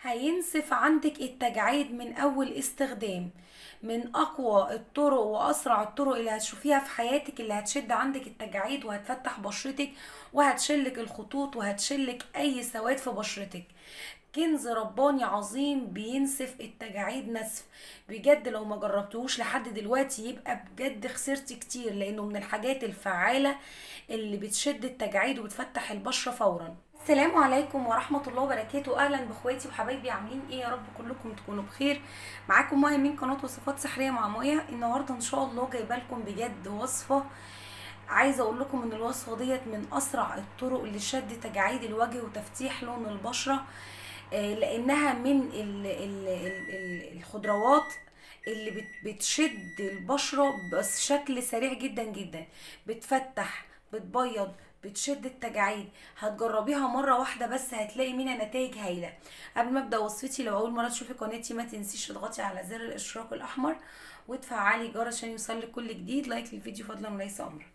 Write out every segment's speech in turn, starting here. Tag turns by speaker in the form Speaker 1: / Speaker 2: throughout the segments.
Speaker 1: هينسف عندك التجاعيد من اول استخدام من اقوى الطرق واسرع الطرق اللي هتشوفيها في حياتك اللي هتشد عندك التجاعيد وهتفتح بشرتك وهتشلك الخطوط وهتشلك اي سواد في بشرتك كنز رباني عظيم بينسف التجاعيد نسف بجد لو ما جربتوش لحد دلوقتي يبقى بجد خسرتي كتير لانه من الحاجات الفعالة اللي بتشد التجاعيد وبتفتح البشرة فورا السلام عليكم ورحمة الله وبركاته أهلا بإخواتي وحبايبي عاملين إيه يا رب كلكم تكونوا بخير معاكم مايا من قناة وصفات سحرية مع مايا النهاردة إن شاء الله جايبة لكم بجد وصفة عايزة أقول لكم إن الوصفة ديت من أسرع الطرق لشد تجاعيد الوجه وتفتيح لون البشرة آه، لأنها من ال ال ال الخضروات اللي بت- بتشد البشرة بس شكل سريع جدا جدا بتفتح بتبيض بتشد التجاعيد هتجربيها مرة واحدة بس هتلاقي منها نتائج هايلة قبل ما ابدا وصفتي لو اول مرة تشوفي قناتي ما تنسيش تضغطي على زر الاشتراك الاحمر وتفعلي الجرس عشان يوصلك كل جديد لايك للفيديو فضلا وليس امرا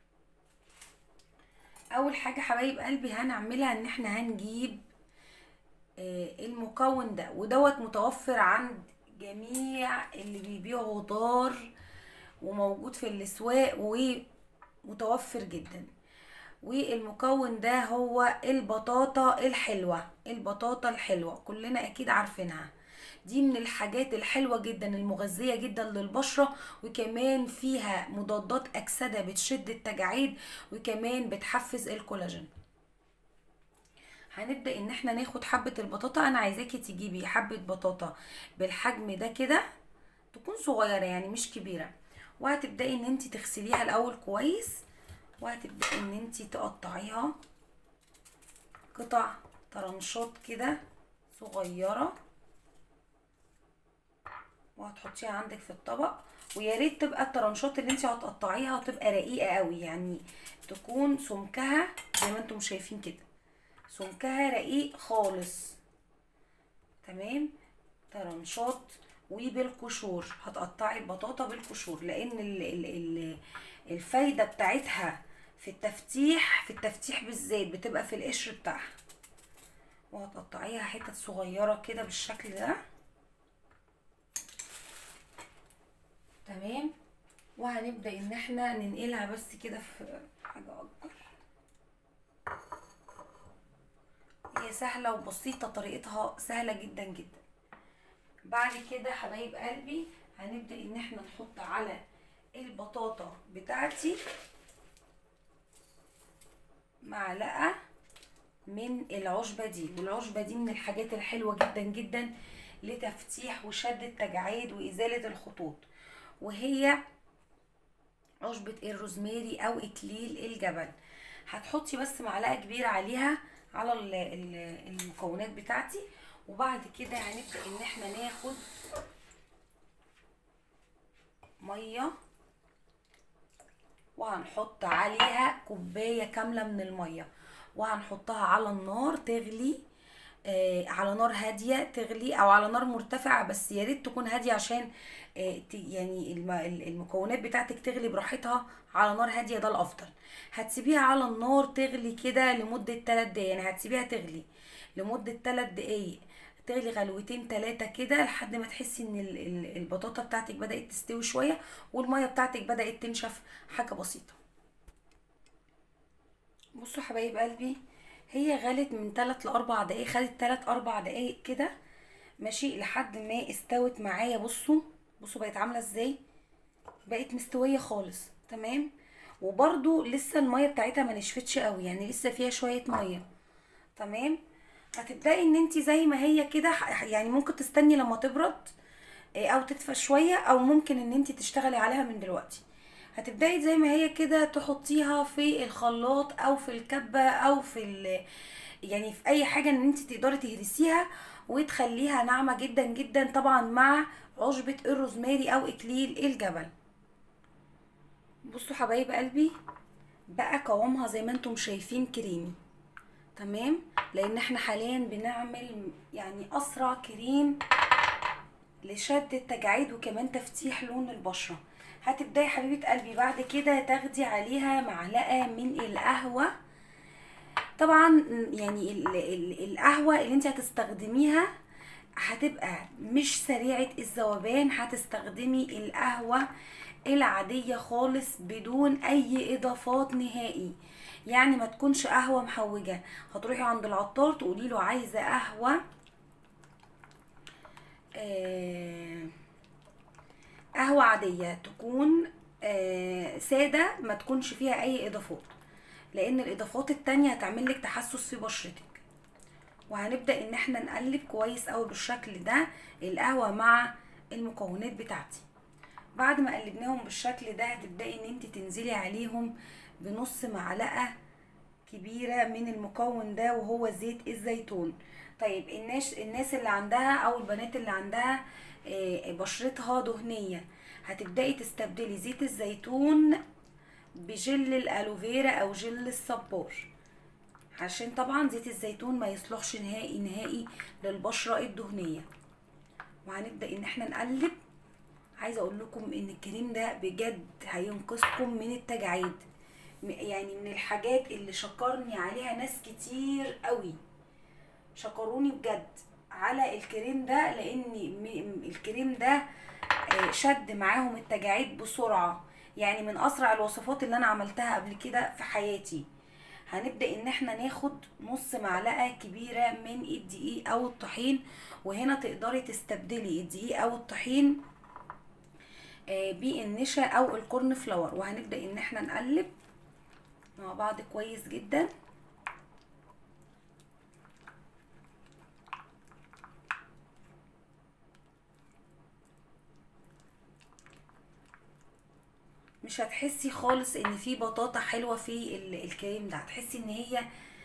Speaker 1: اول حاجة حبايب قلبي هنعملها ان احنا هنجيب آه، المكون ده ودوت متوفر عند جميع اللي بيبيعوا خضار وموجود في الاسواق ومتوفر جدا والمكون ده هو البطاطا الحلوة البطاطا الحلوة كلنا اكيد عارفينها دي من الحاجات الحلوة جدا المغذية جدا للبشرة وكمان فيها مضادات اكسدة بتشد التجاعيد وكمان بتحفز الكولاجين هنبدأ ان احنا ناخد حبة البطاطا انا عايزاكي تجيبي حبة بطاطا بالحجم ده كده تكون صغيرة يعني مش كبيرة وهتبدأي ان انت تغسليها الاول كويس وهتبدأي ان انت تقطعيها قطع طرنشات كده صغيرة وهتحطيها عندك في الطبق ويا ريت تبقى الطرنشات اللي انت هتقطعيها تبقى رقيقة قوي يعني تكون سمكها زي ما انتم شايفين كده سمكها رقيق خالص تمام طرنشات وبالقشور هتقطعي البطاطا بالقشور لان ال ال ال الفايده بتاعتها في التفتيح في التفتيح بالذات بتبقى في القشر بتاعها وهتقطعيها حتت صغيره كده بالشكل ده تمام وهنبدا ان احنا ننقلها بس كده في حاجه اكبر هي سهله وبسيطه طريقتها سهله جدا جدا بعد كده حبايب قلبي هنبدا ان احنا نحط على البطاطا بتاعتي معلقه من العشبه دي والعشبه دي من الحاجات الحلوه جدا جدا لتفتيح وشد التجاعيد وازاله الخطوط وهي عشبة الروزماري او اكليل الجبل هتحطي بس معلقة كبيرة عليها على ال- ال- المكونات بتاعتي وبعد كده هنبدأ ان احنا ناخد مية وهنحط عليها كوباية كاملة من المية وهنحطها على النار تغلي آه على نار هادية تغلي او على نار مرتفعة بس يا ريت تكون هادية عشان آه ت- يعني الم- ال- المكونات بتاعتك تغلي براحتها على نار هادية ده الافضل هتسيبيها على النار تغلي كده لمدة 3 دقايق يعني هتسيبيها تغلي لمدة 3 دقايق تغلي غلوتين تلاتة كده لحد ما تحسي ان ال- ال- البطاطا بتاعتك بدأت تستوي شوية والمية بتاعتك بدأت تنشف حاجة بسيطة بصوا حبايب قلبي هي غلت من 3 ل 4 دقايق خدت 3 4 دقايق كده ماشي لحد ما استوت معايا بصوا بصوا بقت عامله ازاي بقت مستويه خالص تمام وبرده لسه الميه بتاعتها ما نشفتش قوي يعني لسه فيها شويه ميه تمام هتبداي ان انت زي ما هي كده ح- يعني ممكن تستني لما تبرد إيه، او تدفى شويه او ممكن ان انت تشتغلي عليها من دلوقتي هتبداي زي ما هي كده تحطيها في الخلاط او في الكبه او في ال يعني في اي حاجه ان انت تقدري تهرسيها وتخليها ناعمه جدا جدا طبعا مع عشبه الروزماري او اكليل الجبل بصوا حبايب قلبي بقى قوامها زي ما انتم شايفين كريمي تمام لان احنا حاليا بنعمل يعني اسرع كريم لشد التجاعيد وكمان تفتيح لون البشرة هتبداي حبيبة قلبي بعد كده تاخدي عليها معلقة من القهوة طبعا يعني ال ال القهوة اللي انت هتستخدميها هتبقى مش سريعة الذوبان هتستخدمي القهوة العادية خالص بدون اي اضافات نهائي يعني ما تكونش قهوة محوجة هتروحي عند العطار تقولي له عايزة قهوة آه قهوة عادية تكون آه سادة ما تكونش فيها اي اضافات لان الاضافات التانية هتعمل لك تحسس في بشرتك وهنبدأ ان احنا نقلب كويس قوي بالشكل ده القهوة مع المكونات بتاعتي بعد ما قلبناهم بالشكل ده هتبدأي ان انت تنزلي عليهم بنص معلقة كبيرة من المكون ده وهو زيت الزيتون طيب الناس الناس اللي عندها او البنات اللي عندها آه، بشرتها دهنية هتبدأي تستبدلي زيت الزيتون بجل الالوفيرا او جل الصبار عشان طبعا زيت الزيتون ما يصلحش نهائي نهائي للبشرة الدهنية وهنبدأ ان احنا نقلب عايزة اقول لكم ان الكريم ده بجد هينقذكم من التجاعيد م- يعني من الحاجات اللي شكرني عليها ناس كتير قوي شكروني بجد على الكريم ده لان م- م- الكريم ده آه، شد معاهم التجاعيد بسرعة يعني من اسرع الوصفات اللي انا عملتها قبل كده في حياتي هنبدأ ان احنا ناخد نص معلقة كبيرة من الدقيق او الطحين وهنا تقدري تستبدلي الدقيق او الطحين آه، بالنشا او الكورن فلاور وهنبدأ ان احنا نقلب مع بعض كويس جدا مش هتحسي خالص ان في بطاطا حلوه في ال- الكريم ده هتحسي ان هي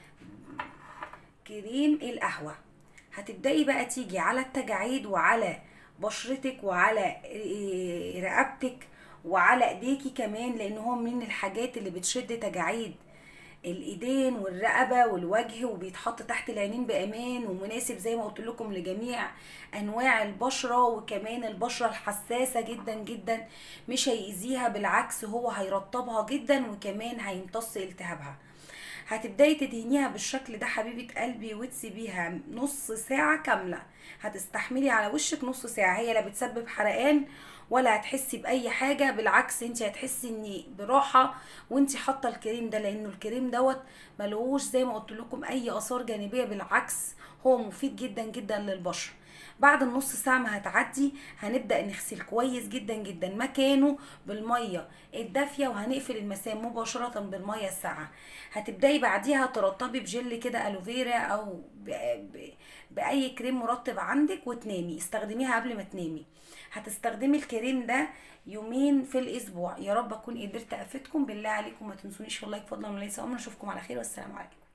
Speaker 1: كريم القهوه هتبداي بقى تيجي على التجاعيد وعلى بشرتك وعلى إيه، رقبتك وعلى ايديكي كمان لان هو من الحاجات اللي بتشد تجاعيد الايدين والرقبه والوجه وبيتحط تحت العينين بامان ومناسب زي ما قلت لكم لجميع انواع البشره وكمان البشره الحساسه جدا جدا مش هيأذيها بالعكس هو هيرطبها جدا وكمان هيمتص التهابها هتبداي تدهنيها بالشكل ده حبيبه قلبي وتسيبيها نص ساعه كامله هتستحملي على وشك نص ساعه هي لا بتسبب حرقان ولا هتحسي باي حاجه بالعكس انت هتحسي ان براحه وانت حاطه الكريم ده لانه الكريم دوت ملهوش زي ما قلت لكم اي اثار جانبيه بالعكس هو مفيد جدا جدا للبشره بعد النص ساعة ما هتعدي هنبدأ نغسل كويس جدا جدا مكانه بالمية الدافية وهنقفل المسام مباشرة بالمية الساقعة هتبدأي بعديها ترطبي بجل كده ألوفيرا أو ب... ب... بأي كريم مرطب عندك وتنامي استخدميها قبل ما تنامي هتستخدمي الكريم ده يومين في الأسبوع يا رب أكون قدرت أفيدكم بالله عليكم ما تنسونيش والله بفضل الله وليس أمر أشوفكم على خير والسلام عليكم